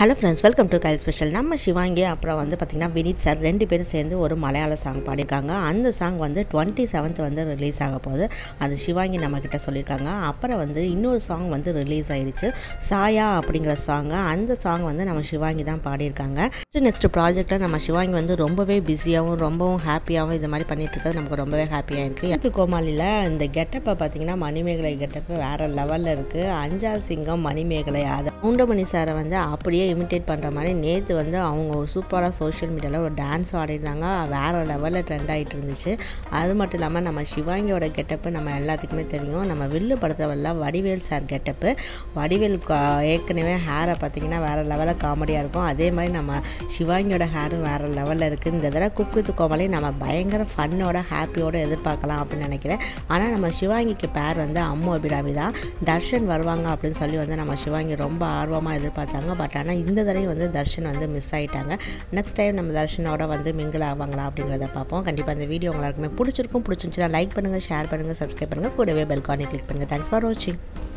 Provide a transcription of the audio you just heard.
hello friends welcome to கைல் special நம்ம சிவாங்கி அப்புறம் வந்து பார்த்திங்கன்னா வினித் சார் ரெண்டு பேரும் சேர்ந்து ஒரு மலையாள சாங் பாடியிருக்காங்க அந்த சாங் வந்து டுவெண்ட்டி செவன்த் வந்து ரிலீஸ் ஆக போகுது அது சிவாங்கி நம்மக்கிட்ட சொல்லியிருக்காங்க அப்புறம் வந்து இன்னொரு சாங் வந்து ரிலீஸ் ஆயிருச்சு சாயா அப்படிங்கிற சாங்கு அந்த சாங் வந்து நம்ம சிவாங்கி தான் பாடியிருக்காங்க நெக்ஸ்ட் ப்ராஜெக்டில் நம்ம சிவாங்கி வந்து ரொம்பவே பிஸியாகவும் ரொம்பவும் ஹாப்பியாகவும் இது மாதிரி பண்ணிட்டு இருக்கிறது நமக்கு ரொம்பவே ஹாப்பியாக இருக்குது இது கோமாளியில் இந்த கெட்டப்பை பார்த்தீங்கன்னா மணிமேகலை கெட்டப்பு வேறு லெவலில் இருக்குது அஞ்சா சிங்கம் மணிமேகலை அதை கவுண்டமணி சாரை வந்து அப்படியே இமிட்டேட் பண்ணுற மாதிரி நேற்று வந்து அவங்க ஒரு சூப்பராக சோஷியல் மீடியாவில் ஒரு டான்ஸ் ஆடிருந்தாங்க வேறு லெவலில் ட்ரெண்ட் ஆகிட்டு இருந்துச்சு அது மட்டும் இல்லாமல் நம்ம சிவாங்கியோட கெட்டப்பு நம்ம எல்லாத்துக்குமே தெரியும் நம்ம வில்லு படத்தில் வடிவேல் சார் கெட்டப்பு வடிவேல் கா- ஏற்கனவே ஹேரை பார்த்தீங்கன்னா வேறு லெவலில் காமெடியாக இருக்கும் அதே மாதிரி நம்ம சிவாங்கியோட ஹேரும் வேறு லெவலில் இருக்குது இந்த தடவை குக் வித் கோமாளி நம்ம பயங்கர ஃபன்னோட ஹாப்பியோட எதிர்பார்க்கலாம் அப்படின்னு நினைக்கிறேன் ஆனால் நம்ம சிவாங்கிக்கு பேர் வந்து அம்மு அபிராமி தான் தர்ஷன் வருவாங்க அப்படின்னு சொல்லி வந்து நம்ம சிவாங்கி ரொம்ப ஆர்வமாக எதிர்பார்த்தாங்க பட் ஆனால் இந்த தடவை வந்து தர்ஷன் வந்து மிஸ் ஆயிட்டாங்க நெக்ஸ்ட் டைம் நம்ம தர்ஷனோட வந்து மிங்கிள் ஆவாங்களா அப்படிங்கிறத பார்ப்போம் கண்டிப்பாக இந்த வீடியோ எல்லாருக்குமே பிடிச்சிருக்கும் பிடிச்சிருந்துச்சுன்னா லைக் பண்ணுங்கள் ஷேர் பண்ணுங்கள் சப்ஸ்கிரைப் பண்ணுங்கள் கூடவே பெல்கானி கிளிக் பண்ணுங்கள் தேங்க்ஸ் ஃபார் வாட்சிங்